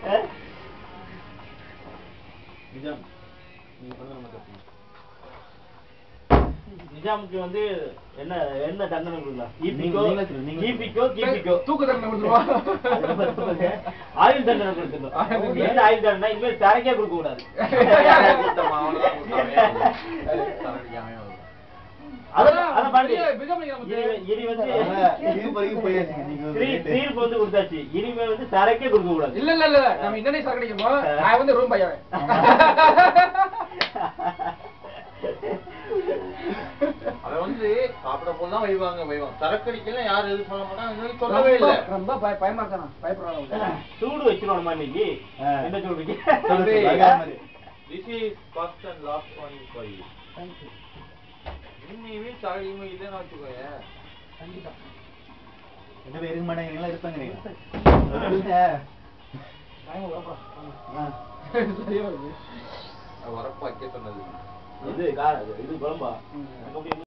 நிஜாம் நீங்க பண்ண நம்ம தப்பு நிஜாமுக்கு வந்து என்ன என்ன தண்டனை கொடுக்கலாம் ஈபிக்கோ நீங்களே சொல்லு, நீங்களே சொல்லு. ஈபிக்கோ கீபிக்கோ தூக்கு தண்டனை கொடுத்துருவா ஆயுள் தண்டனை கொடுத்துருந்தோம் என்ன ஆயுள் தண்டனை இனிமேல் தரக்கே கொடுக்க கூடாது கொடுத்தோமா, அவ்வளவுதான் கொடுத்தோமே. சரடிக்காமே வரும். அதான் அதான் பாருங்க பெரிய- பெரிய மனிதன் வந்து- இனி- இனி வந்து அதனால இது வரைக்கும் போயாச்சுங்க நீங்க வந்து தீர்- rate. தீர்ப்பு வந்து கொடுத்தாச்சு இனிமே வந்து தரக்கே கொடுக்க கூடாது இல்ல இல்ல இல்ல நம்ம இன்னனே சார் கிடைக்குமோ நான் வந்து ரூம் பையன் அவன் வந்து சாப்பிட போலாம் வைவாங்க வைவாங்க சரக்கடிக்கல யாரும் எதுவும் சொல்ல மாட்டாங்க இது வரைக்கும் சொல்லவே இல்ல ரொம்ப- ரொம்ப பய- பயமா இருக்கானா பயப்படுறாங்க சூடு வச்சிருவோமா இன்னைக்கு ஆ. என்ன சொல்றீங்க சொல்லு, சொல்லு, அதே மாதிரி. This is first and last one for you இனிமே சரடியுமே இல்லைன்னு வச்சுக்கோயேன் ரெண்டு பேர் இருக்க மாட்டேங்கிறீங்களா இருப்பாங்க நீங்க சொல்லுங்க. பயமா வரப்பா. ஆ. சரியா வருது வரப்பா வைக்க சொன்னது இது கா- இது குழம்பா ம். எனக்கு அப்படியே